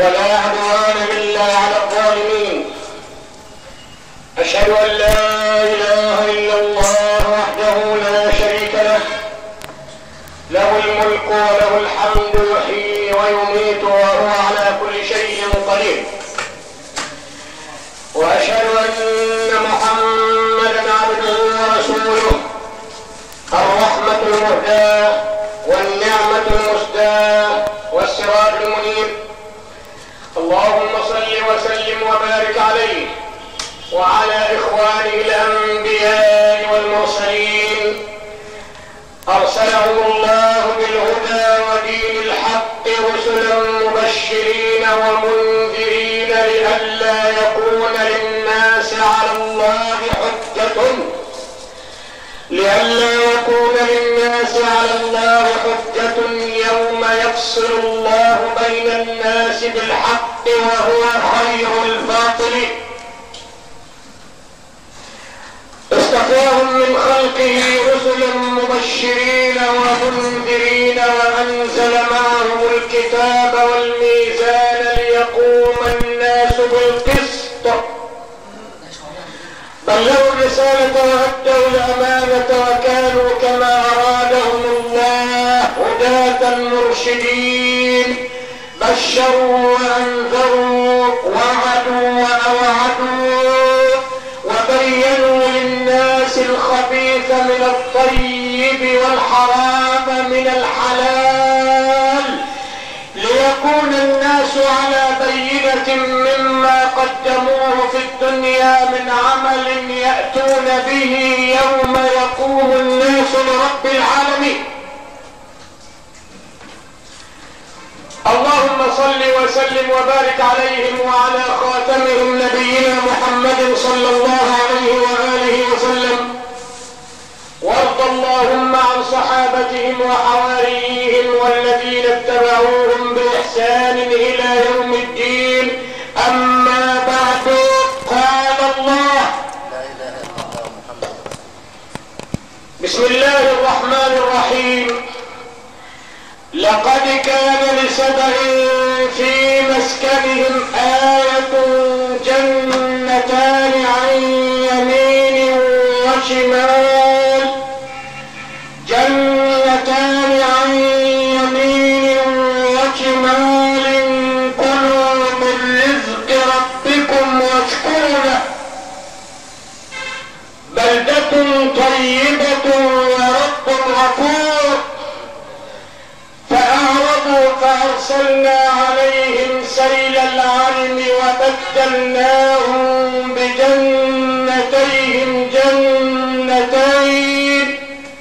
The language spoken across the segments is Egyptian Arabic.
ولا عدوان إلا على الظالمين أشهد أن لا إله إلا الله وحده لا شريك له له الملك وله الحمد يحيي ويميت وهو على كل شيء قدير وأشهد أن محمدا عبده ورسوله الرحمة المهداة والنعمة المسداة والسراج المنير اللهم صل وسلم وبارك عليه وعلى إخوانه الأنبياء والمرسلين أرسلهم الله بالهدى ودين الحق رسلا مبشرين ومنذرين لئلا يكون للناس على الله حجة لئلا يكون للناس على الله حجة يوم يفصل الله بين الناس بالحق وهو خير الفاصلين اصطفاهم من خلقه رسلا مبشرين ومنذرين وانزل معهم الكتاب والميزان ليقوم الناس بالقسط بلغوا الرسالة وأدوا الأمانة وكانوا كما أرادهم الله هداة مرشدين بشروا وأنذروا وعدوا وأوعدوا وبينوا للناس الخبيث من الطيب والحرام من الحلال ليكون الناس على بينة مما قدموه في الدنيا من عمل يأتون به يوم يقوم الناس لرب العالمين اللهم صل وسلم وبارك عليهم وعلى خاتمهم نبينا محمد صلى الله عليه وآله وسلم وارض اللهم عن صحابتهم وحواريهم والذين اتبعوهم بإحسان إلى يوم الدين أما بعد قال الله لا اله الا الله محمد بسم الله الرحمن الرحيم لقد كان لسبع في مسكنهم آية جنتان عن يمين وشمال جنتان عن يمين وشمال كلوا من رزق ربكم واشكروا له بلدة طيبة ورب غفور فأعرضوا فأرسلنا عليهم سيل العلم وبدلناهم بجنتيهم جنتين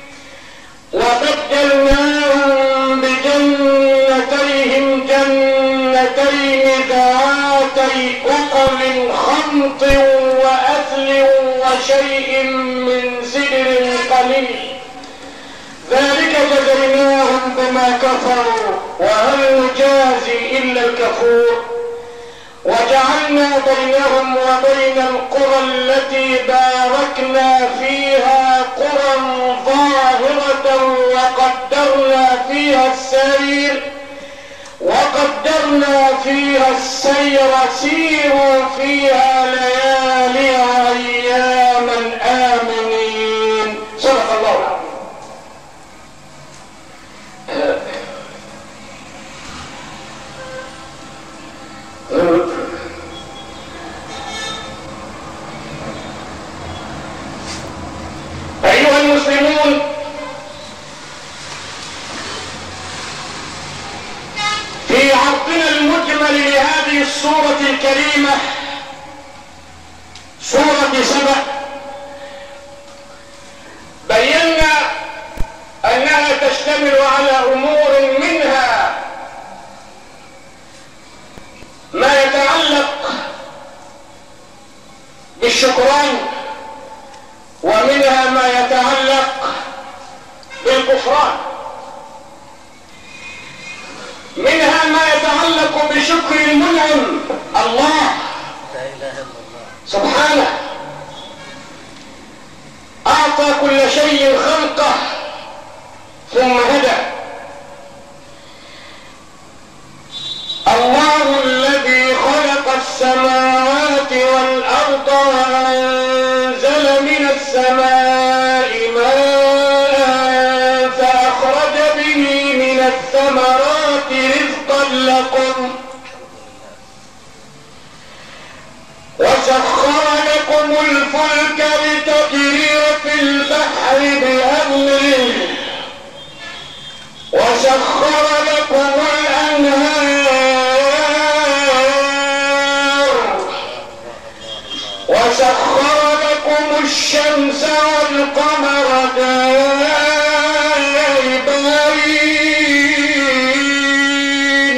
وبدلناهم بجنتيهم جنتين ذواتي أكل خمط وأثل وشيء من سدر قليل ذلك جزيناهم بما كفروا وهل نجازي إلا الكفور وجعلنا بينهم وبين القرى التي باركنا فيها قرى ظاهرة وقدرنا فيها السير وقدرنا فيها السير سيروا فيها ليالي وأياما آمنين صدق الله العظيم أيها المسلمون في عرضنا المجمل لهذه السورة الكريمة سورة سبأ بينا أنها تشتمل على أمور منها ما يتعلق بالشكران ومنها ما يتعلق بالكفران منها ما يتعلق بشكر المنعم الله لا اله الا الله سبحانه اعطى كل شيء خلقه ثم هدى الله الذي الفلك لتجري في البحر بأمره وسخر لكم الأنهار وسخر لكم الشمس والقمر دائبين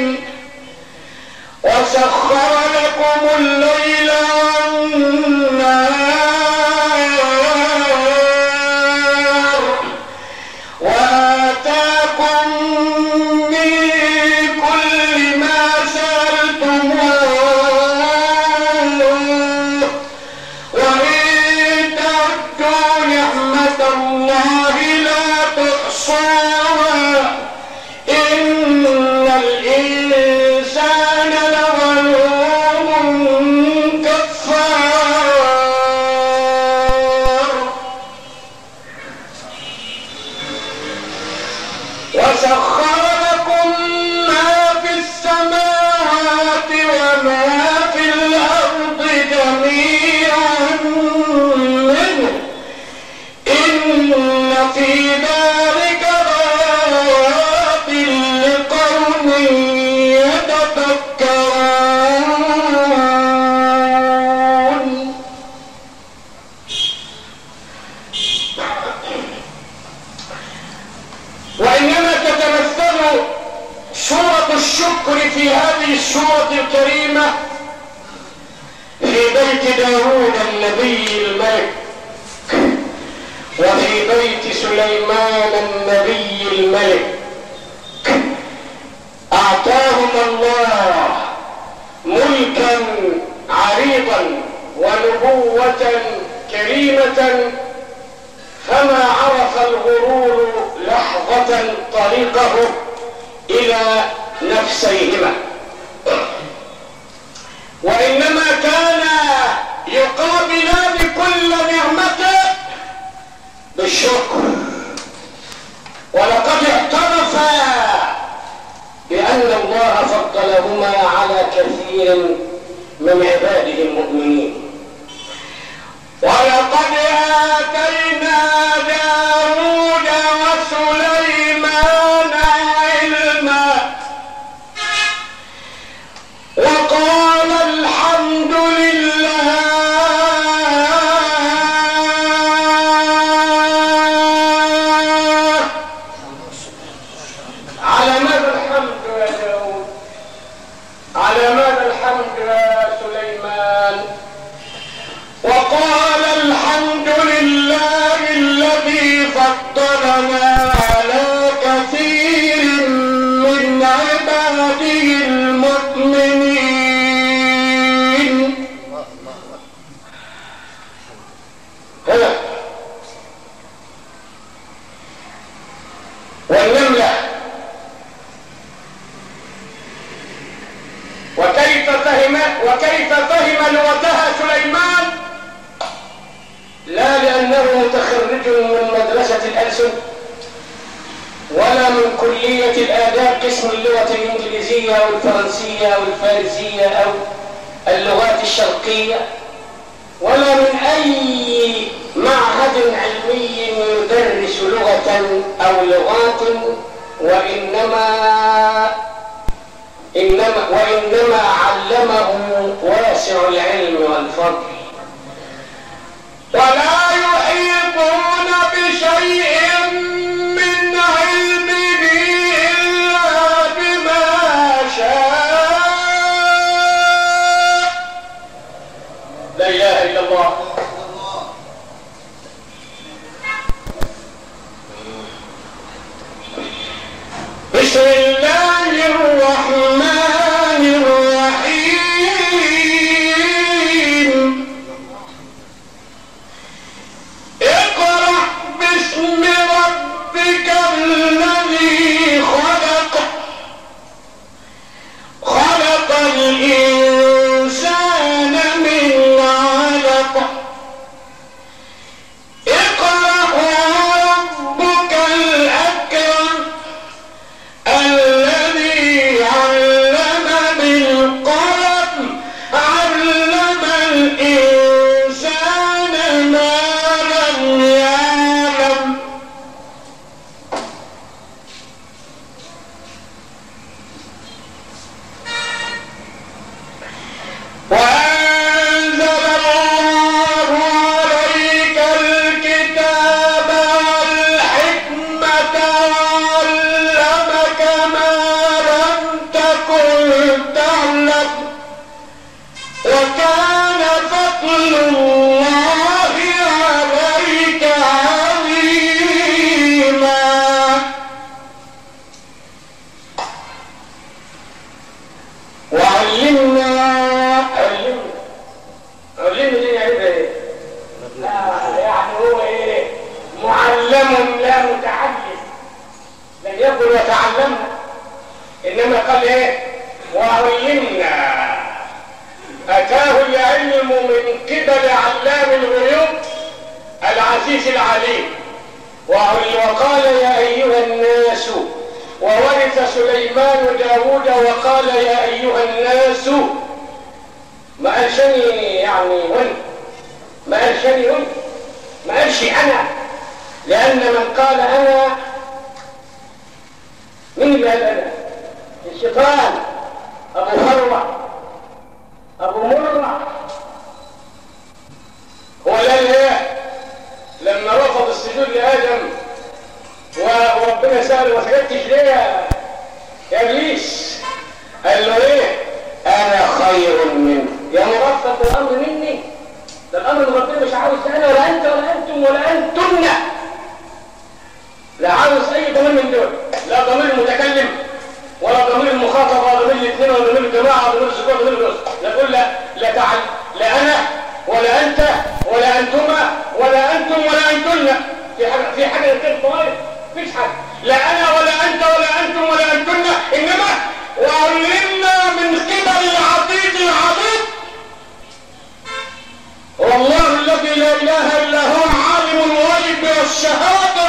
وسخر لكم الليل والنهار وآتاكم من كل ما سألتموه وإن تعدوا نعمة الله لا تحصوها إن الإنسان لظلوم كفار وسخر لكم ما في السماوات وما في الأرض جميعا منه إن في ذلك لآيات لقوم يتفكرون وإنما تتمثل سورة الشكر في هذه السورة الكريمة في بيت داود النبي الملك وفي بيت سليمان النبي الملك أعطاهم الله ملكا عريضا ونبوة كريمة فما عرف الغرور لحظة طريقه إلى نفسيهما وإنما كان يقابلان كل نعمة بالشكر ولقد اعترفا بأن الله فضلهما على كثير من عباده المؤمنين ولقد آتينا داود وسليمان علما وقال الحمد لله على ماذا الحمد يا داود على ماذا الحمد يا سليمان وقال الحمد لله الذي فضلنا على كثير من عباده المؤمنين الله الله أكبر هنا والنملة وكيف فهم وكيف فهم لغتها سليمان لا لأنه متخرج من مدرسة الألسن ولا من كلية الآداب قسم اللغة الإنجليزية أو الفرنسية أو الفارسية أو اللغات الشرقية ولا من أي معهد علمي يدرس لغة أو لغات وإنما إنما وإنما علمه واسع العلم والفضل ولا يحيطون بشيء من علمه إلا بما شاء لا إله إلا الله بسم الله الرحمن الرحيم وعلمنا علمنا علمنا دي يعني ايه؟ مبني آه، يعني هو ايه معلم لا متعلم لم يقل وتعلمنا انما قال ايه وعلمنا اتاه العلم من قبل علام الغيوب العزيز العليم وعل- وقال يا ايها الناس وورث سليمان داود وقال يا ايها الناس ما قالشني يعني ولد ما قالش أنا يقول ما قالش انا لان من قال انا مين اللي قال انا الشيطان ابو فروه ابو مره هو قال ايه لما رفض السجود لادم و- وربنا ساله ما سجدتش ليه يا- يا ابليس قال له ايه انا خير منه يا مرفض الامر مني ده الامر اللي ربنا مش عاوز انا ولا انت ولا انتم ولا انتن لا عاوز اي ضمير من دول لا ضمير المتكلم ولا ضمير المخاطب ولا ضمير الاثنين ولا ضمير الجماعه ولا ضمير الذكور ولا ضمير الانثى لا تقول لا لا تعال لا انا ولا انت ولا انتما ولا انتم ولا انتن في حاجه في حاجه كده ضمير مفيش حاجه لا انا ولا انت ولا انتم ولا انتن انما وعلمنا من قبل العتيق العتيق والله الذي لا اله الا هو عالم الغيب والشهاده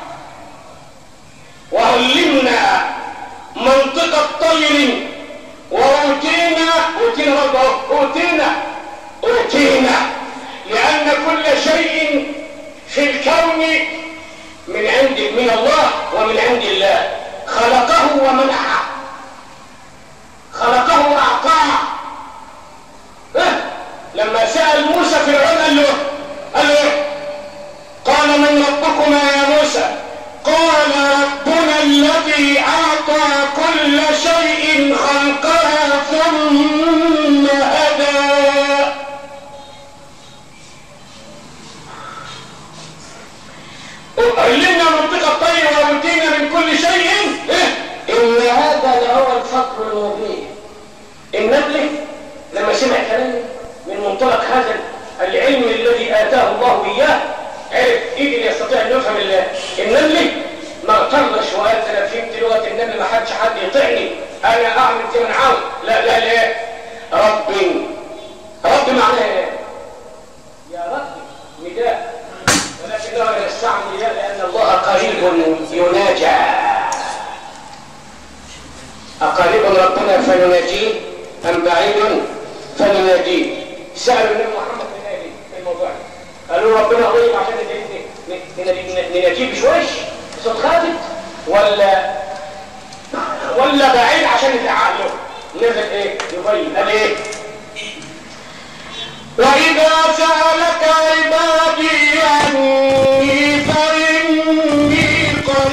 وعلمنا منطق الطير واوتينا اوتينا برضه اوتينا اوتينا لان كل شيء في الكون من عند من الله ومن عند الله خلقه ومنحه خلقه واعطاه إيه؟ لما سأل موسى فرعون قال له قال له إيه؟ قال من ربكما يا موسى قال ربنا الذي أعطى كل شيء خلقها ثم هدى علمنا منطق الطير وأوتينا من كل شيء إيه؟ إن هذا لهو الفقر المبين النبل لما سمع كلامي من منطلق هذا العلم الذي آتاه الله إياه عرف إيه يستطيع أن يفهم الله النمل ما اغترش وقال أنا فهمت لغة النمل ما حدش حد يطعني أنا أعمل زي ما أنا عاوز لا لا لا ربي رب معناها إيه؟ يا رب نداء ولكنه لا يستعمل نداء لأن الله قريب يناجى أقريب ربنا فنناجيه أم بعيد فنناديه سألوا النبي محمد بن نادي في الموضوع ده. قالوا ربنا قريب عشان ن- ن- ن- نناجيه بشويش بصوت خافت ولا ولا بعيد عشان نتعال له نزل ايه يبين قال ايه وإذا سألك عبادي عني فإني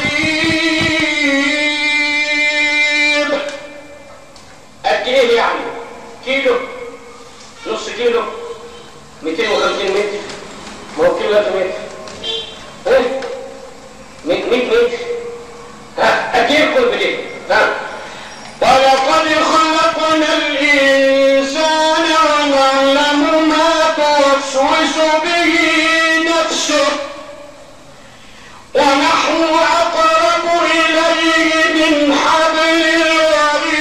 قريب قد ايه يعني كيلو نص كيلو 250 متر ما هو كيلو قد متر ايه 100 100 متر ها قد ايه القرب دي ها ولقد خلقنا الانسان ونعلم ما توسوس به نفسه ونحن أقرب إليه من حبل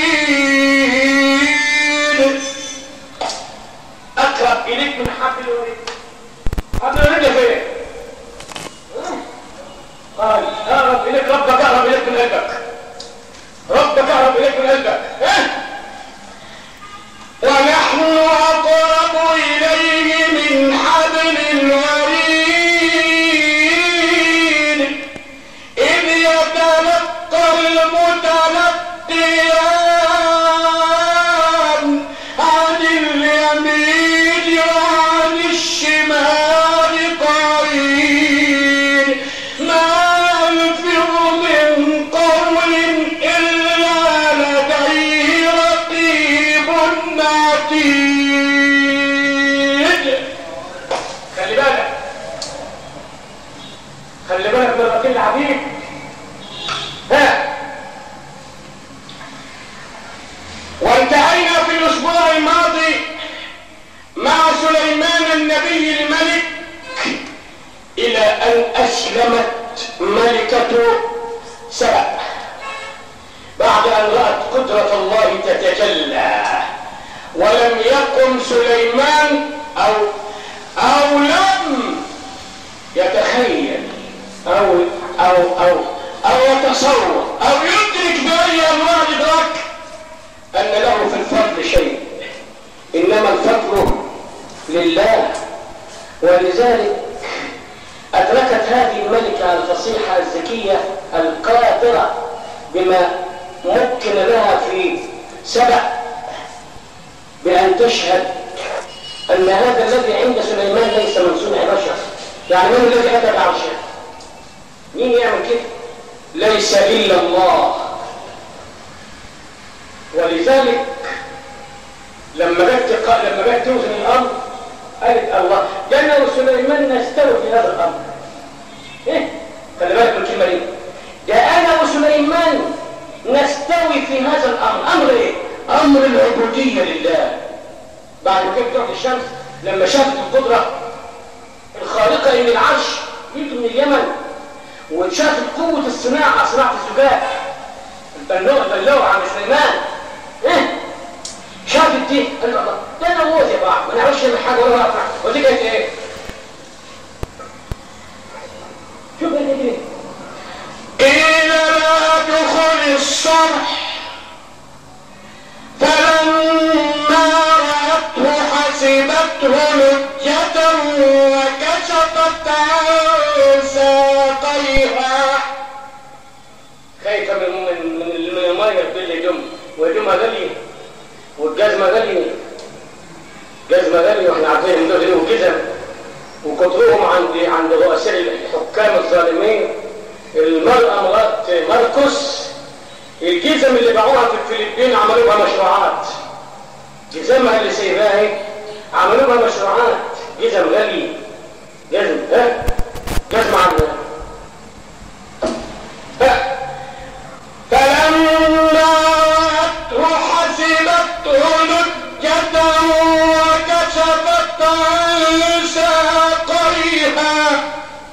الوريد أقرب إليك من حبل الوريد أسلمت ملكة سبأ بعد أن رأت قدرة الله تتجلى ولم يقم سليمان أو أو لم يتخيل أو أو أو أو يتصور أو يدرك بأي أنواع الإدراك أن له في الفضل شيء إنما الفضل لله ولذلك أدركت هذه الملكة الفصيحة الذكية القادرة بما ممكن لها في سبع بأن تشهد أن هذا الذي عند سليمان ليس من صنع بشر يعني من الذي أتى بعرشه مين يعمل كده ليس إلا الله ولذلك لما جت لما جت توزن الأمر قالت الله ده انا وسليمان نستوي في هذا الامر ايه خلي بالك من الكلمه دي ده انا وسليمان نستوي في هذا الامر امر ايه امر العبوديه لله بعد ما كانت تروح الشمس لما شافت القدره الخارقه ان العرش يجي من اليمن وشافت قوه الصناعه صناعه الزجاج البلوع البلوع عن سليمان ايه شافت دي قال له الله ده انا موت يا بعض ما نعرفش من حاجه ولا نعرف ودي كانت ايه شوف انت ايه قيل لا دخل الصرح فلما رأته حسبته لجة وكشفت عن ساقيها خايفة من من من المية اللي دم وهدومها غالية والجزمة غالية جزمة غالية واحنا عارفين ان دول ليهم جزم وكترهم عند عند رؤساء الحكام الظالمين المرأة مرات ماركوس الجزم اللي باعوها في الفلبين عملوا بها مشروعات جزمها اللي سايباها اهي عملوا بها مشروعات جزم غالية جزم ها جزمة عند ها فلما رأته حسبته لجة وكشفت عن ساقيها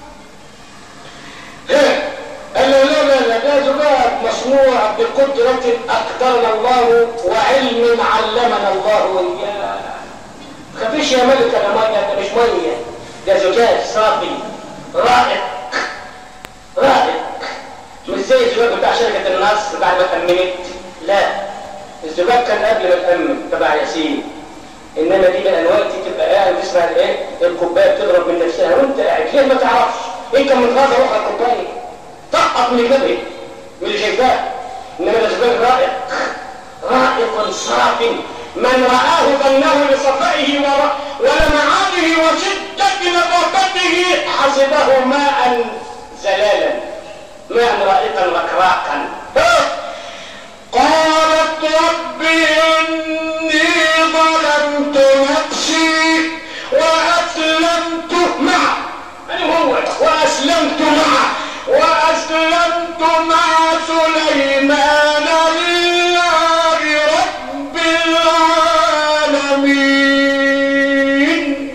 إيه؟ قال له لا لا لا ده زجاج مصنوع بقدرة أقدرنا الله وعلم علمنا الله إياه خفيش يا ملك ده مية ده مش مية ده زجاج صافي رائق رائق مش زي الزجاج بتاع شركة النصر بعد ما تأمنت لا الزجاج كان قبل ما تأمن تبع ياسين انما دي بقى الوقت تبقى قاعد تسمع الايه الكوبايه بتضرب من نفسها وانت قاعد ليه ما تعرفش انت من غاز روح الكوبايه طقط من الجبل من اللي شايفاه انما الزجاج رائق رائق صاف من رآه ظنه لصفائه ور- ولمعانه وشدة نظافته حسبه ماء زلالا ماء رائقا ركراكا قالت رب إني ظلمت نفسي وأسلمت معه يعني هو وأسلمت معه وأسلمت مع سليمان لله رب العالمين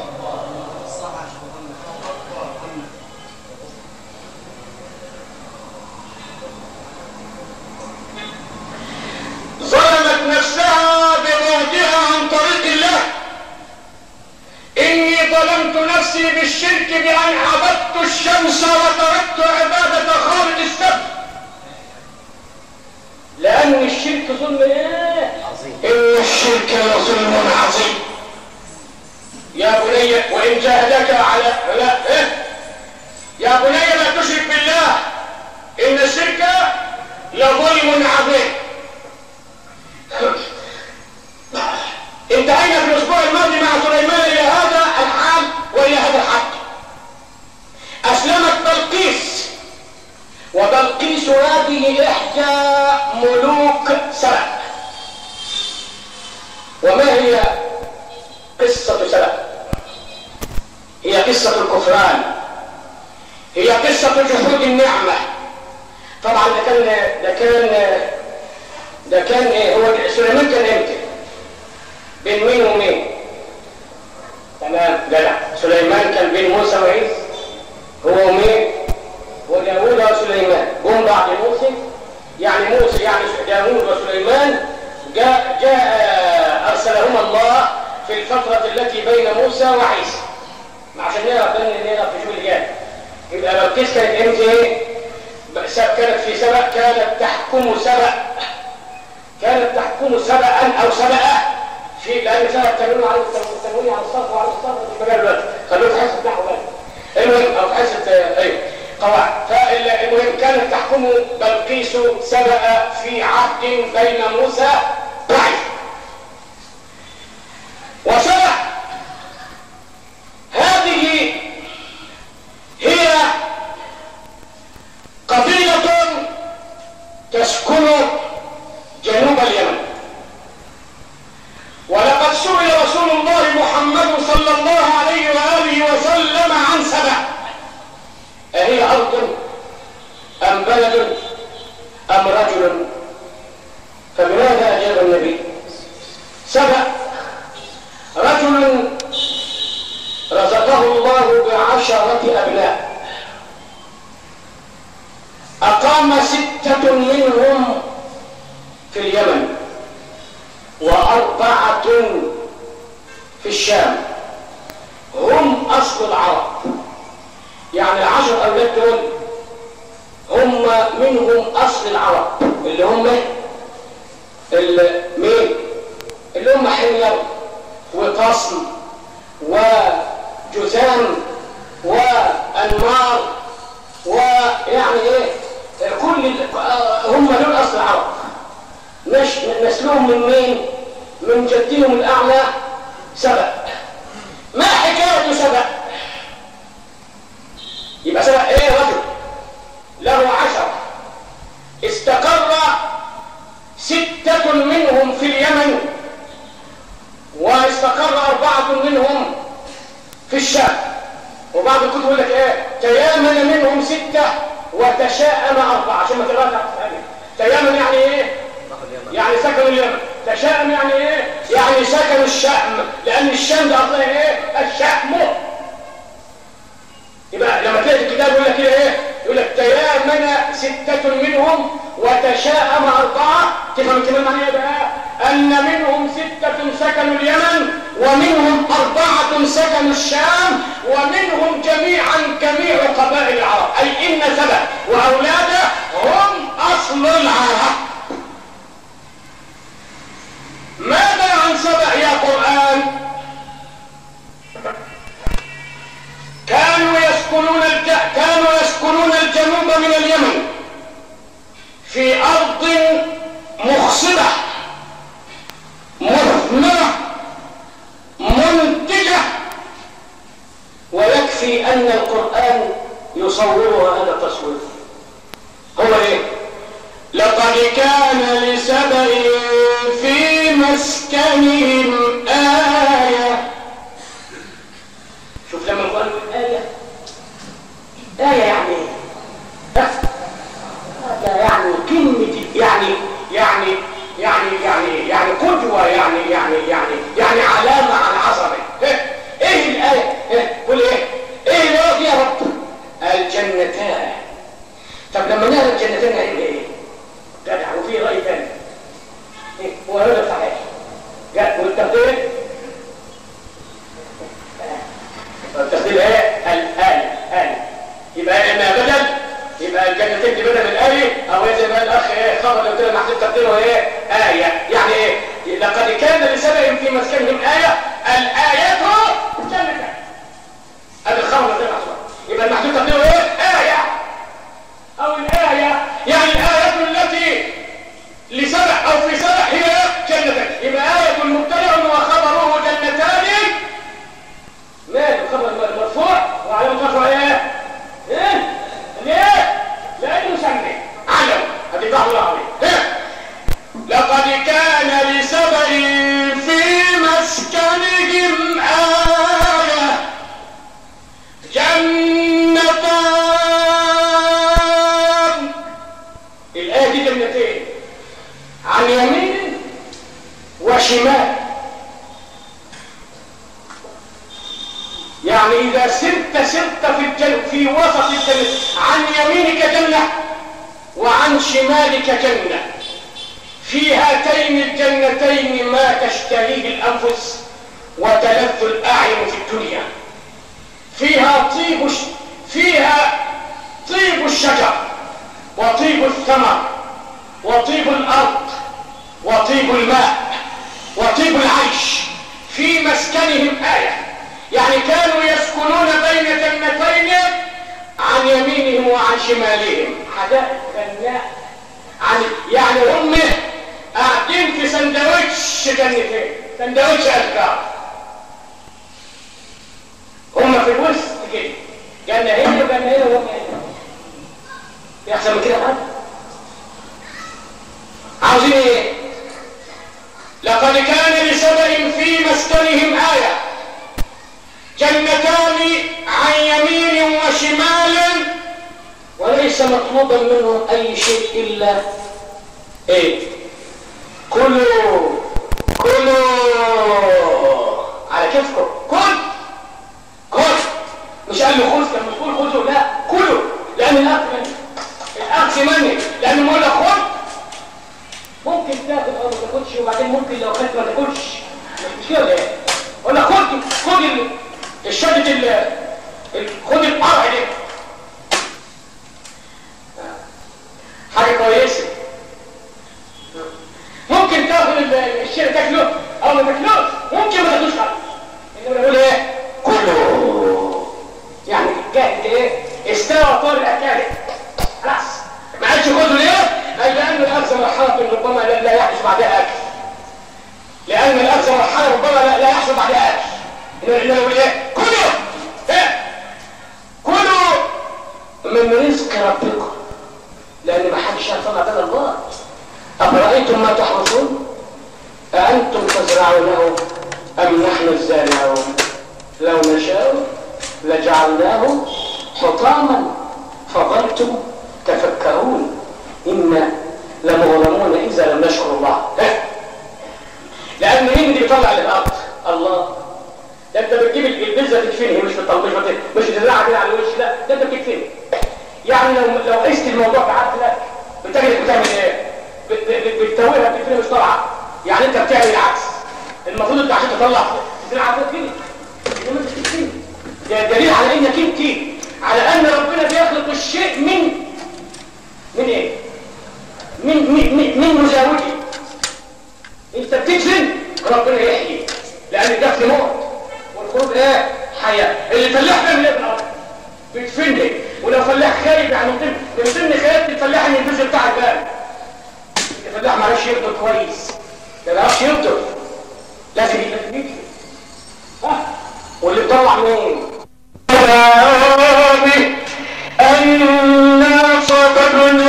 ظلمت نفسها ببعدها عن طريق الله إني ظلمت نفسي بالشرك بأن عبدت الشمس وتركت عبادة خالد السبت لأن الشرك ظلم إيه؟ عظيم إن الشرك لظلم عظيم يا بني وإن جاهدك على لا إيه؟ يا بني لا تشرك بالله إن الشرك لظلم عظيم انتهينا في الاسبوع الماضي مع سليمان الى هذا الحال والى هذا الحد اسلمت بلقيس وبلقيس هذه احدى ملوك سبأ وما هي قصة سبأ هي قصة الكفران هي قصة جحود النعمة طبعا ده كان ده كان ده كان ايه هو سليمان كان امتى بين مين ومين تمام جدع سليمان كان بين موسى وعيسى هو ومين في الفترة التي بين موسى وعيسى عشان نعرف ان نعرف في اللي جاي يبقى بلقيس كانت امتى ايه؟ كانت في سبأ كانت تحكم سبأ كانت تحكم سبأ او سبأ في لان سبأ التنوين عن التنوين عن الصرف وعن الصرف في مجال الوقت خلوه تحسب نحو ذلك المهم او تحسب ايوه قواعد فالمهم كانت تحكم بلقيس سبأ في عهد بين موسى وعيسى وسبأ هذه هي قبيلة تسكن جنوب اليمن ولقد سئل رسول الله محمد صلى الله عليه وآله وسلم عن سبأ أهي أرض أم بلد أم رجل فبماذا أجاب النبي سبأ رجل رزقه الله بعشرة أبناء أقام ستة منهم في اليمن وأربعة في الشام هم أصل العرب يعني العشر أولاد دول هم منهم أصل العرب اللي هم اللي مين اللي هم حمير وقصم وجزام وأنمار ويعني ايه كل هم دول أصل العرب مش نسلهم من مين من جدهم الأعلى سبأ ما حكاية سبأ يبقى سبأ ايه رجل له عشر استقر ستة منهم في اليمن واستقر أربعة منهم في الشام وبعض الكتب يقول لك ايه تيامن منهم ستة وتشاءم أربعة عشان ما تقراش تيامن يعني ايه يعني سكنوا اليمن تشاءم يعني ايه يعني سكنوا الشام لان الشام ده اصلا ايه الشام يبقى لما تلاقي الكتاب يقول لك ايه يقول لك تيامن ستة منهم وتشاءم أربعة تفهم كمان معنى ايه بقى أن منهم ستة سكنوا اليمن ومنهم أربعة سكنوا الشام ومنهم جميعا جميع قبائل العرب أي إن سبأ وأولاده هم أصل العرب ماذا عن سبأ يا قرآن كانوا يسكنون الج... كانوا يسكنون الجنوب من اليمن في أرض مخصبة مثمرة منتجة ويكفي أن القرآن يصورها هذا التصوير هو إيه؟ لقد كان لسبأ في مسكنهم آية شوف لما القرآن يقول آية آية يعني آية يعني كلمة يعني يعني يعني يعني يعني قدوة يعني يعني يعني يعني علامة على عظمة ايه ايه الآية ايه قول ايه ايه الآية دي يا رب الجنتان طب لما نقرا الجنتين هيبقى ايه جدع وفي رأي ثاني ايه هو هذا صحيح جد والتقدير التقدير ايه الآية آية يبقى اما بدل يبقى الجنتين دي بدل الآية او زي ما الاخ ايه خبر لو كده محطوط تقديره ايه آية يعني ايه لقد كان لسبب في مسكنهم آية الآية جنتان هذا الخبر زي ما محطوط يبقى المحطوط تقديره ايه آية او الآية يعني الآية التي لسبع او في سبع هي جنتان يبقى آية مبتدع وخبره جنتان مال الخبر مرفوع وعلامة رفعه ايه ايه ليه لانه سمي علم هذه ضعف الله عليه إيه؟ لقد كان لسبع في مسكنهم آية جنتان الآية دي جنتين عن يمين وشمال يعني إذا سرت سرت في الجنة في وسط الجنة عن يمينك جنة وعن شمالك جنة في هاتين الجنتين ما تشتهيه الأنفس وتلذ الأعين في الدنيا فيها طيب فيها طيب الشجر وطيب الثمر وطيب الأرض وطيب الماء وطيب العيش في مسكنهم آية يعني كانوا يسكنون بين جنتين عن يمينهم وعن شمالهم حدائق بناء عن يعني هم قاعدين في سندوتش جنتين سندوتش أشجار هم في الوسط كده جنة هنا وجنة هنا وهم هنا يحصل من كده حد عاوزين ايه لقد كان لسبأ في مسكنهم آية جنتان عن يمين وشمال وليس مطلوبا منهم أي شيء إلا ايه كلوا كلوا على كيفكم كل كل مش قال له خذ لما تقول خذوا لا كلوا لأن الأكل مني الأكل مني لأن بقول لك خذ ممكن تاخد او ما تاخدش وبعدين ممكن لو خدت ما تاكلش مش مشكله ولا ايه ولا خد خد ال- الشدة ال ال- خد القرع ده حاجه كويسه ممكن تاخد ال- الشيء تاكله او ما تاكلوش ممكن ما تاكلوش حاجه انما يقول ايه كله يعني الجاهد ايه استوى طول الاكل خلاص ما عادش خده ليه قال لان الاخذ مرحله ربما لا, لا يحدث بعدها اكل لان الاخذ مرحله ربما لا, لا يحصل بعدها اكل انه يقول ايه كلوا ايه كلوا من رزق ربكم لان ما حدش يطلع بدل الله افرايتم ما تحرثون أأنتم تزرعونه أم نحن الزارعون لو نشاء لجعلناه حطاما فظلتم تفكرون إنا لمغرمون إذا لم نشكر الله إيه؟ لأن مين اللي بيطلع للأرض الله ده انت بتجيب البذره تدفنها مش بتطلع مش بت... مش بتزرعها كده على الوش لا ده انت بتدفنها يعني لو لو قست الموضوع بعد لك بتجد بتعمل ايه بت- بت- بتسويها بتدفنها مش طالعه يعني انت بتعمل العكس المفروض انت عشان تطلع تزرعها تدفنها انما انت بتدفنها ده دليل على انك انت على ان ربنا بيخلق الشيء من من ايه من من من, من مزاوجه انت بتدفن ربنا يحيي لان الدفن موت والخروج ايه حياه اللي فلاح بيعمل ايه بالارض بيدفنها ولو فلاح خايب يعني من ضمن من ضمن خيانه الفلاح ان الجزء بتاع الباب الفلاح ما عرفش يفضل كويس ما بيعرفش يفضل لازم يبقى يدفن ها واللي طلع مين أنا صببنا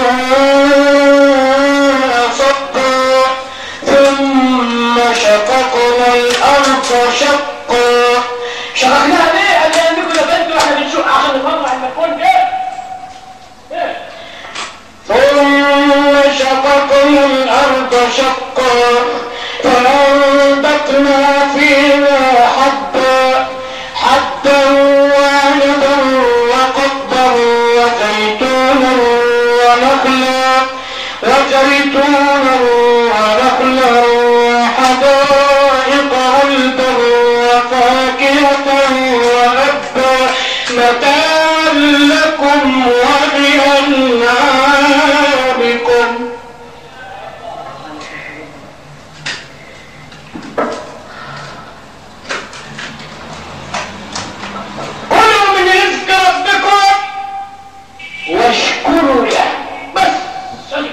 الماء صبا ثم شققنا الأرض شقا شققناها ليه؟ قال لي أنكم لبنتوا احنا بنشق عشان نطلع المكون ده إيه؟ ثم شققنا الأرض شقا فأنبتنا فيها حبا حبا وعنبا وقضبا وزيتونا ونخلا وزيتونا ونخلا وحدائق غلبا وفاكهة وأبا متاعا لكم ولأنعامكم كلوا من رزق ربكم واشكروا له بس صلي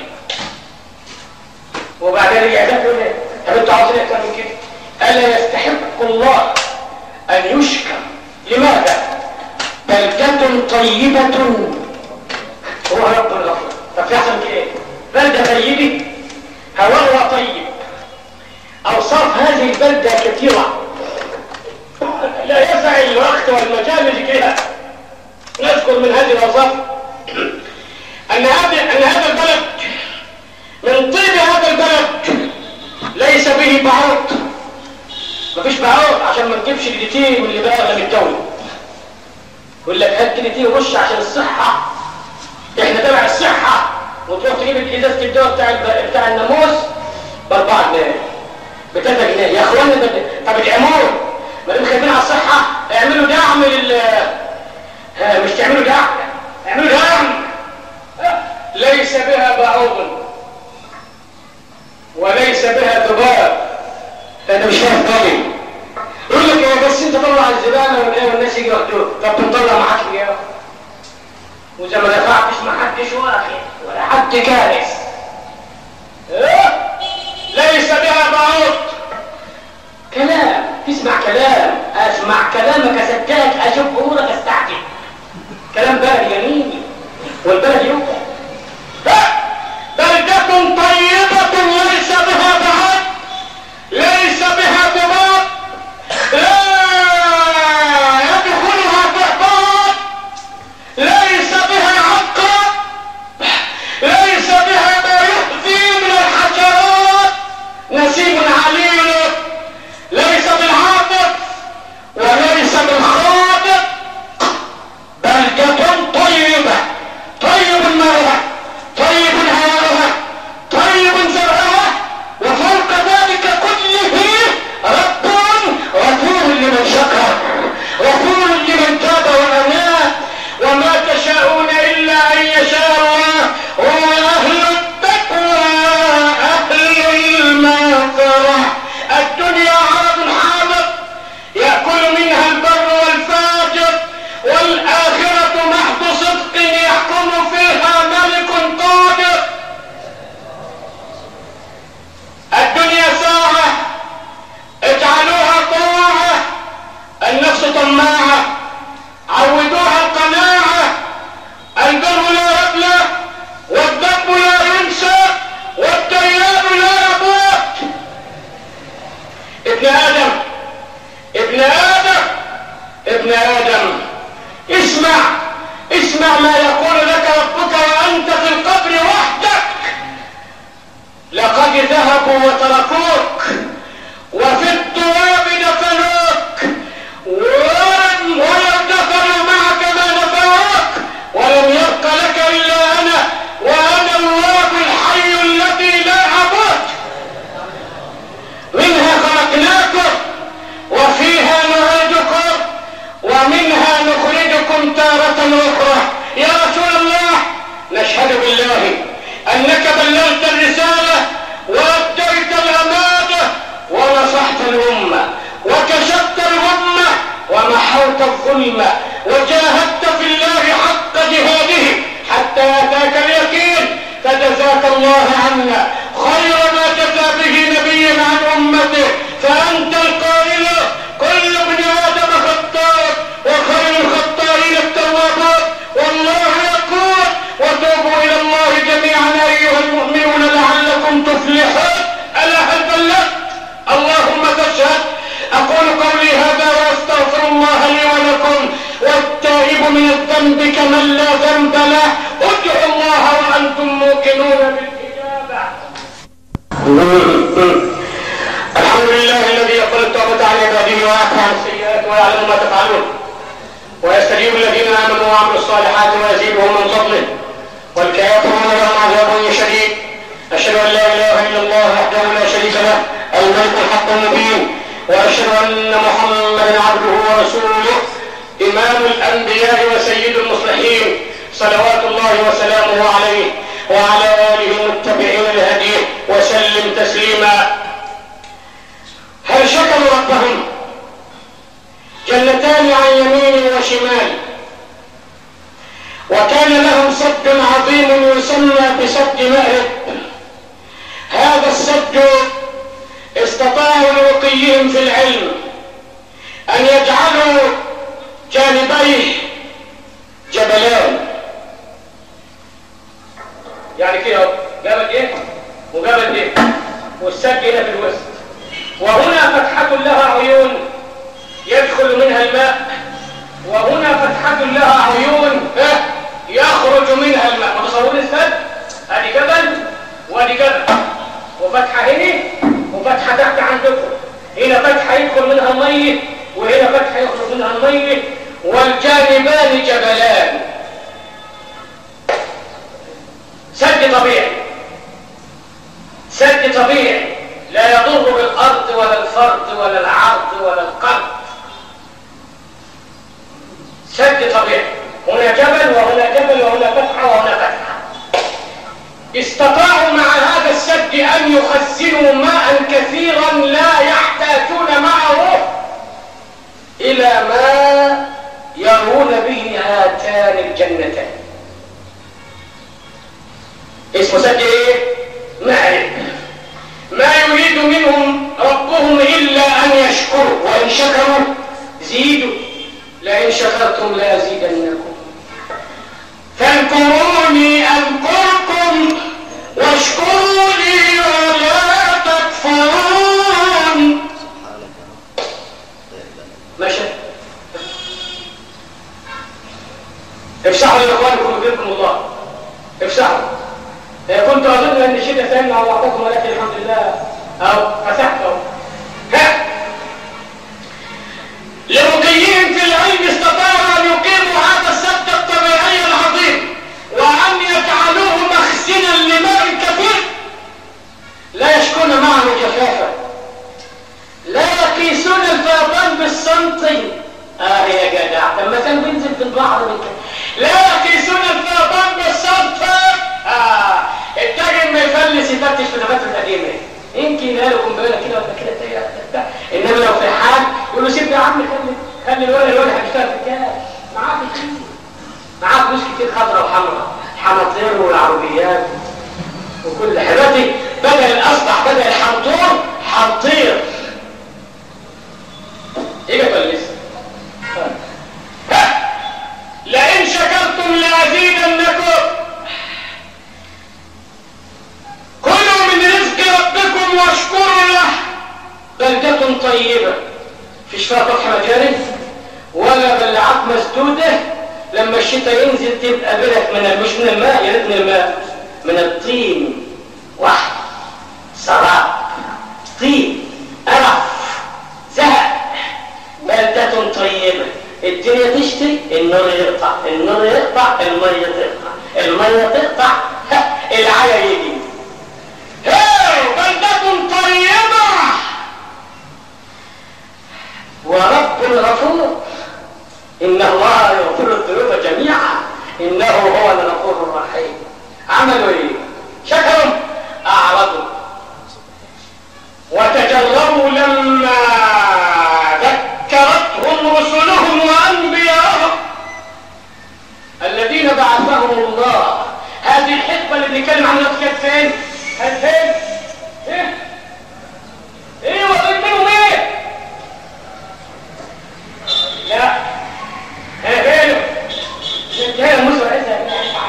وبعدين رجع ده يقول ايه طب انتوا عاوزين اكتر من كده الا يستحق الله ان يشكر لماذا بلدة طيبة هو رب الغفور طب في احسن من كده ايه بلدة طيبة هواءها طيب اوصاف هذه البلدة كثيرة لا يسع الوقت والمجال لذكرها نذكر من هذه الاوصاف ان هذا ان هذا البلد من طيب هذا البلد ليس به بعوض مفيش بعوض عشان ما نجيبش الديتيه من اللي بقى من الدوله يقول لك هات ديتيه وش عشان الصحه احنا تبع الصحه وتروح تجيب ازازه الدواء بتاع الب- بتاع الناموس ب 4 جنيه ب 3 جنيه يا اخوانا ده طب العمود يجي يقتله طب تطلع ما حدش بياخد واذا ما دفعتش ما حدش واخد ولا حد كارث إيه؟ ليس بها بعوض كلام تسمع كلام اسمع كلامك اصدقك اشوف امورك استعجب كلام بلد جميل والبلد يوقع بلدة طيبة ليس بها بعد ليس بها ضباط لا يدخلها ضباط ليس بها عقرب ليس بها ما يؤذي من الحشرات نسيم عليل ليس بالعاطف وليس بالخاطئ بلدة طيبة طيب ماؤها طيب هواؤها طيب زرعها وفوق ذلك كله رب غفور لمن شكر غفور لمن تاب وأناب وما تشاءون إلا أن يشاء الله هو أهل التقوى أهل المغفرة الدنيا عرض حاضر يأكل منها البر والفاجر والآخرة محض صدق يحكم فيها ملك قادر الدنيا ساعة اجعلوها طاعة النفس طماعة عودوها القناعة البر لا يبلى والذنب لا ينسى والديان لا يموت ابن آدم ابن آدم ابن آدم اسمع اسمع ما يقول لك ربك وأنت في القبر وحدك لقد ذهبوا وتركوك وفي التراب دفنوك ولم ولم دفنوا معك ما نفعوك ولم يبق لك إلا أنا وأنا الله الحي الذي لا أموت منها خلقناكم وفيها نعيدكم ومنها نخرجكم تارة أخرى يا رسول الله نشهد بالله أنك بلغت الرسالة وأديت الأمانة ونصحت الأمة وكشفت الأمة ومحوت الظلم وجاهدت في الله حق جهاده حتى أتاك اليقين فجزاك الله عنا خير ما جزى به نبي عن أمته فأنت القائل كل ابن آدم خطاء وخير الخطائين التوابون والله يقول وتوبوا إلى الله جميعا أيها المؤمنون لعلكم تفلحون ألا هل بلغت اللهم فاشهد أقول قولي هذا وأستغفر الله لي ولكم والتائب من الذنب كمن لا ذنب له ادعوا الله وأنتم موقنون بالإجابة الحمد لله الذي يقبل التوبة عن عباده ويعفو عن السيئات ويعلم ما تفعلون ويستجيب الذين آمنوا وعملوا الصالحات ويزيدهم من فضله والكافرون لهم عذاب شديد أشهد أن لا إله إلا الله وحده لا شريك له الملك الحق المبين وأشهد أن محمدا عبده ورسوله إمام الأنبياء وسيد المصلحين صلوات الله وسلامه عليه وعلى آله المتبعين لهديه وسلم تسليما هل شكروا ربهم جنتان عن يمين وشمال وكان لهم سد عظيم يسمى بسد مأرب هذا السد استطاعوا لرقيهم في العلم أن يجعلوا جانبيه جبلان يعني كده جبل ايه وجبل ايه والسد هنا في الوسط وهنا فتحة لها عيون يدخل منها الماء وهنا فتحة لها عيون يخرج منها الماء متصورين السد ادي جبل وادي جبل وفتحة هنا وفتحة تحت عندكم هنا فتحة يدخل منها المية وهنا فتحة يخرج منها المية والجانبان جبلان سد طبيعي سد طبيعي لا يضر بالأرض ولا الفرد ولا العرض ولا القرض سد طبيعي هنا جبل وهنا جبل وهنا فتحة وهنا فتحة استطاعوا مع هذا السد أن يخزنوا ماء كثيرا لا يحتاجون معه إلى ما الجنتين اسمه سد ايه معرف ما يريد منهم ربهم الا ان يشكروا وان شكروا زيدوا لئن شكرتم لازيدنكم فاذكروني اذكركم واشكروا لي ولا تكفرون سبحانك لا إله ماشي افسحوا يا اخوانكم وبكم الله افسحوا إيه كنت اظن ان شده ثاني على بعضكم ولكن الحمد لله او فتحت اهو ها لرقيهم في العلم استطاعوا ان يقيموا هذا السد الطبيعي العظيم وان يجعلوه مخزنا لماء كثير لا يشكون معه جفافا لا يقيسون الفيضان بالسنتي اه يا جدع طب ما كان بينزل في البحر من كده لا يقيسون الفيضان بالسنتي اه التاجر ما يفلس يفتش في نباته القديمه يمكن قالوا قنبله كده ولا كده تاني بتاع. انما لو في حال يقول له سيب يا عم خلي خلي الولد الولد هيشتغل في الكاش معاه كتير معاه فلوس كتير خضراء وحمراء حناطير والعربيات وكل حاجاتي بدل اصبح بدل الحنطور حنطير ايه ولا لسه ها لئن شكرتم لازيدنكم كلوا من رزق ربكم واشكروا له بلدة طيبة فيش فيها فتح مجاري ولا بلعات مسدودة لما الشتاء ينزل تبقى بلد من مش من الماء يا ريت من الماء من الطين واحد سراب طين قرف زهق بلدة طيبة الدنيا تشتي النور يقطع النور يقطع المية تقطع المية تقطع ها، العيا يجي هاي بلدة طيبة ورب غفور إن الله يغفر الذنوب جميعا إنه هو الغفور الرحيم عملوا إيه؟ شكروا أعرضوا وتجربوا لما ذكرتهم رسلهم وأنبياءهم الذين بعثهم الله هذه الحقبة اللي بنتكلم عنها دلوقتي كانت فين؟ كانت فين؟ ايه؟ ايه وقلت منهم ايه؟ لا ايه فين؟ انتهى موسى وعيسى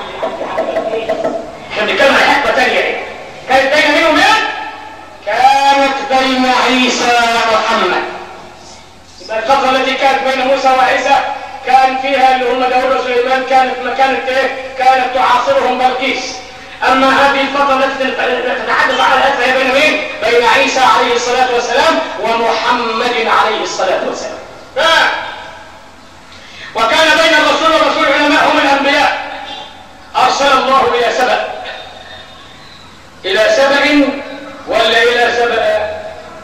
احنا بنتكلم عن حقبة تانية ايه؟ كانت بين منهم ايه؟ كانت بين عيسى ومحمد يبقى الفترة التي كانت بين موسى وعيسى كان فيها اللي هم داود وسليمان كانت مكانة ايه؟ كانت تعاصرهم بلقيس اما هذه الفترة التي تتحدث عنها فهي بين مين؟ بين عيسى عليه الصلاة والسلام ومحمد عليه الصلاة والسلام ها. وكان بين الرسول والرسول علماء هم الانبياء ارسل الله الى سبأ الى سبأ ولا الى سبأ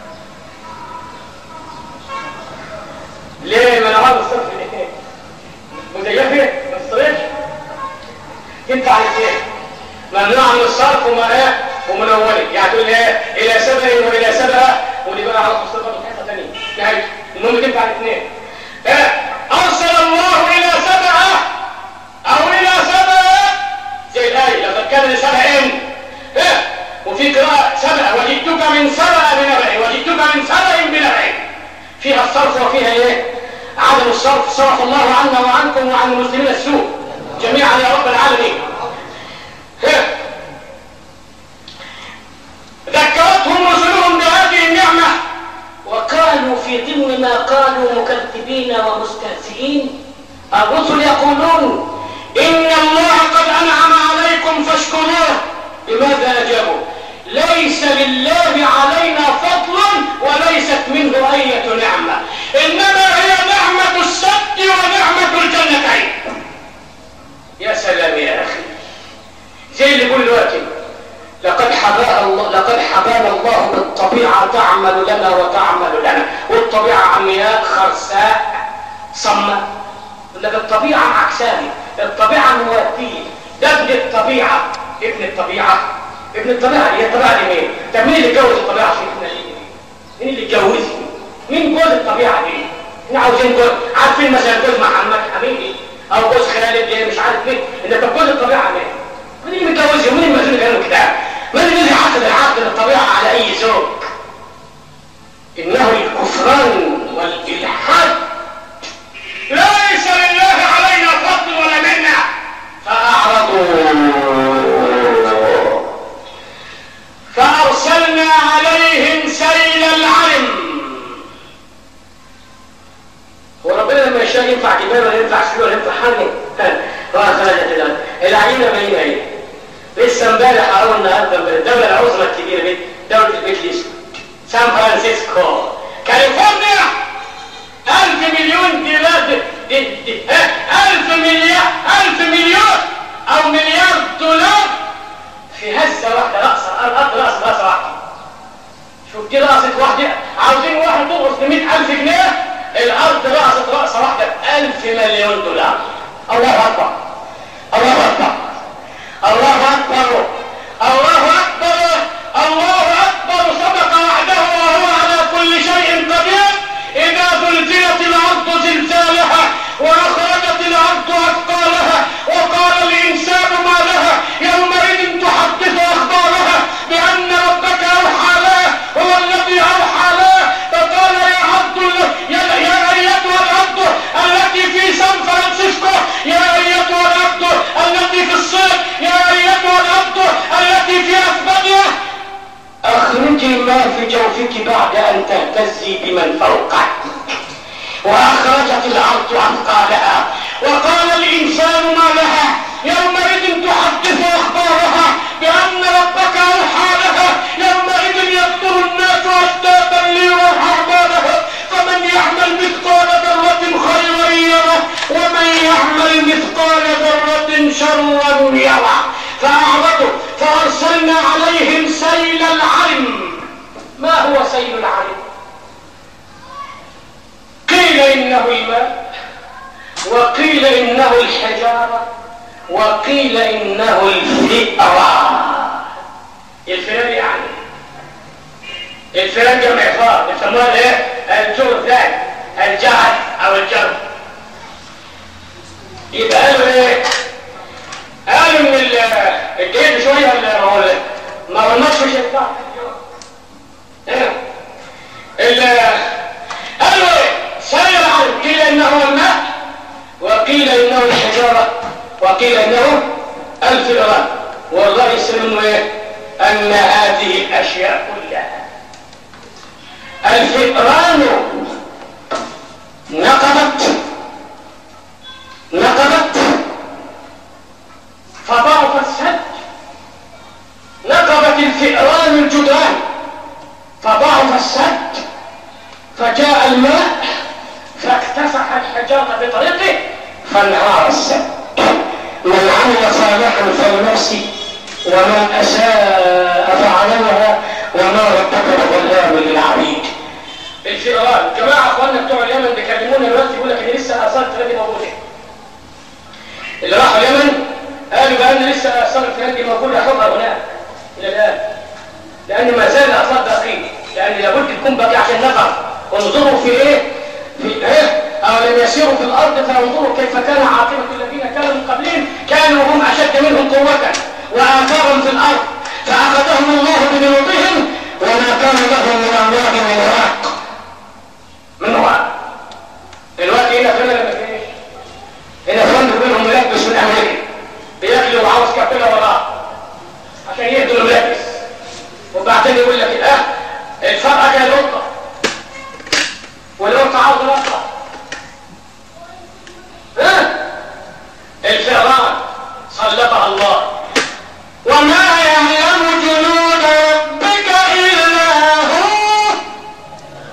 ليه ما انا عاوز الصرف الاثنين مزيفه ما تصرفش ينفع الاثنين ممنوع من الصرف وما ايه ومنونه يعني تقول ايه الى سبأ والى سبأ ودي بقى على مصطفى في حته ثانيه نهايه المهم تنفع الاثنين ايه ارسل الله الى سبأ او الى سبأ زي الايه لقد كان لسبأ ايه وفي قراءة سبأ وجدتك من سبأ بنبأ وجدتك من سبأ بنبأ فيها الصرف وفيها ايه عدم الصرف صرف الله عنا وعنكم وعن المسلمين السوء جميعا يا رب العالمين ها. ذكرتهم رسلهم بهذه النعمة وقالوا في ضمن ما قالوا مكذبين ومستهزئين الرسل يقولون إن الله قد أنعم عليكم فاشكروه بماذا أجابوا ليس لله علينا فضل وليست منه أية نعمة إنما هي نعمة السد ونعمة الجنتين يا سلام يا أخي زي اللي يقول دلوقتي لقد حبانا الله لقد حبانا الله بالطبيعة تعمل لنا وتعمل لنا والطبيعة عمياء خرساء صماء لك الطبيعة عكساني الطبيعة مواتية ده ابن الطبيعة ابن الطبيعة ابن الطبيعة هي الطبيعة دي مين؟ طب مين اللي اتجوز الطبيعة عشان ابن دي مين اللي اتجوزها؟ مين جوز الطبيعة دي؟ احنا عاوزين جوز عارفين مثلا جوز محمد حميدي او جوز خالد إيه مش عارف مين انت تقول الطبيعه مين مين اللي متجوزها ومين اللي مجنون غير كده من الذي عقد العقد للطبيعه على اي زوج انه الكفران والالحاد ليس لله علينا فضل ولا منه فاعرضوا فارسلنا عليهم سيل العلم هو ربنا لما يشاء ينفع جبال ولا ينفع سيول ولا ينفع حاجه فخرجت الارض العينه باينه اهي لسه امبارح او النهارده الدوله العظمى الكبيره دي دوله البيتليس سان فرانسيسكو كاليفورنيا ألف مليون دولار دي دي ألف مليار ألف مليون أو مليار دولار في هزة واحدة رأسة الأرض رأس رأسة واحدة شوف دي رأسة واحدة عاوزين واحد تغرس ب ألف جنيه الأرض رأسة رأسة واحدة بألف مليون دولار الله أكبر الله أكبر الله أكبر الله أكبر الله أكبر صدق وعده وهو على كل شيء قدير إذا زلزلت الأرض زلزالها وأخرجت الأرض أثقالها وقال الإنسان ما لها يومئذ تحدث أخبارها بأن ربك أوحى لها هو الذي أوحى لها فقال يا عبد يا, يا أيتها الأرض التي في سان فرانسيسكو يا أيتها الأرض التي في الصين يا أيتها الأرض التي في أسبانيا اخرجي ما في جوفك بعد ان تهتزي بمن فوقك واخرجت الارض اثقالها وقال الانسان ما لها يومئذ تحدث اخبارها بان ربك اوحى لها يومئذ يصدر الناس اشتاتا ليروا اعمالها فمن يعمل مثقال ذره خيرا يره ومن يعمل مثقال ذره شرا يره فاعرضوا فارسلنا عليهم سيل العلم ما هو سيل العلم قيل انه الماء وقيل انه الحجاره وقيل انه الفئران الفئران يعني الفئران جمع فار يسموها ايه الجرذان الجعد او الجرد يبقى قالوا ايه قالوا ان الجيد شويه ولا ما هو ما هو الماتش مش هيطلع قالوا سير عنه قيل انه الماء وقيل انه الحجاره وقيل انه الفئران والرئيس منه ايه ان هذه الاشياء كلها الفئران نقبت نقبت فضعف السد نقبت الفئران الجدران فضعف السد فجاء الماء فاكتسح الحجارة بطريقه فانهار السد من عمل صالحا فلنفسه ومن اساء فعليها وما ربك بظلام للعبيد الفئران جماعه اخواننا بتوع اليمن بيكلمونا دلوقتي يقول لك ان لسه اثار الفئران دي موجوده اللي راحوا اليمن قالوا بان لسه اثار الفئران دي موجوده حرة هناك الى الان لان ما زال الاثار باقيه لان لابد تكون باقيه عشان نفهم انظروا في ايه في ايه اولم يسيروا في الارض فينظروا كيف كان عاقبه الذين كانوا من قبلهم كانوا هم اشد منهم قوه واثارا في الارض فاخذهم الله بذنوبهم وما كان لهم من الله من واق من واق دلوقتي هنا فين ولا فين هنا فندق منهم ملبس من امريكا بياكلوا وعاوز كابتنه وراه عشان يهدوا الملبس وبعدين يقول لك اه الفرقه جايه نقطه والنقطه عاوزه نقطه ها الفئران سلطها الله وما يعلم جنود ربك الا هو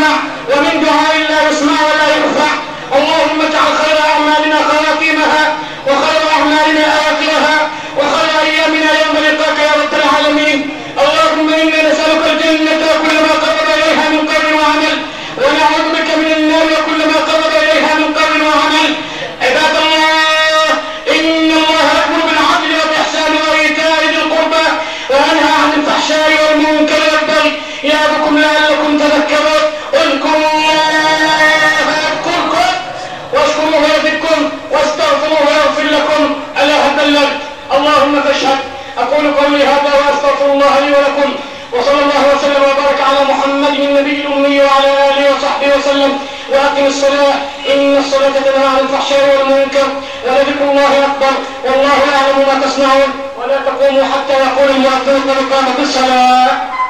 يسمع ومن دعاء لا يسمع ولا يرفع اللهم اجعل خير اعمالنا خواتيمها وخير اعمالنا اواخرها وخير ايامنا يوم لقاك يا رب العالمين اللهم انا نسالك الجنه وكل ما قرب اليها من قول وعمل ونعوذ بك من النار وكل ما قرب اليها من قول وعمل عباد الله ان الله يامر بالعدل والاحسان وايتاء ذي القربى وينهى عن الفحشاء والمنكر والبغي يعظكم لعلكم تذكرون اذكروا الله يذكركم واشكروه يزدكم واستغفروه يغفر لكم الا هل بلغت اللهم فاشهد اقول قولي هذا واستغفر الله لي ولكم وصلى الله وسلم وبارك على محمد النبي الامي وعلى اله وصحبه وسلم واقم الصلاه ان الصلاه تنهى عن الفحشاء والمنكر ولذكر الله اكبر والله يعلم ما تصنعون ولا تقوموا حتى يقول المؤذن قد قامت الصلاه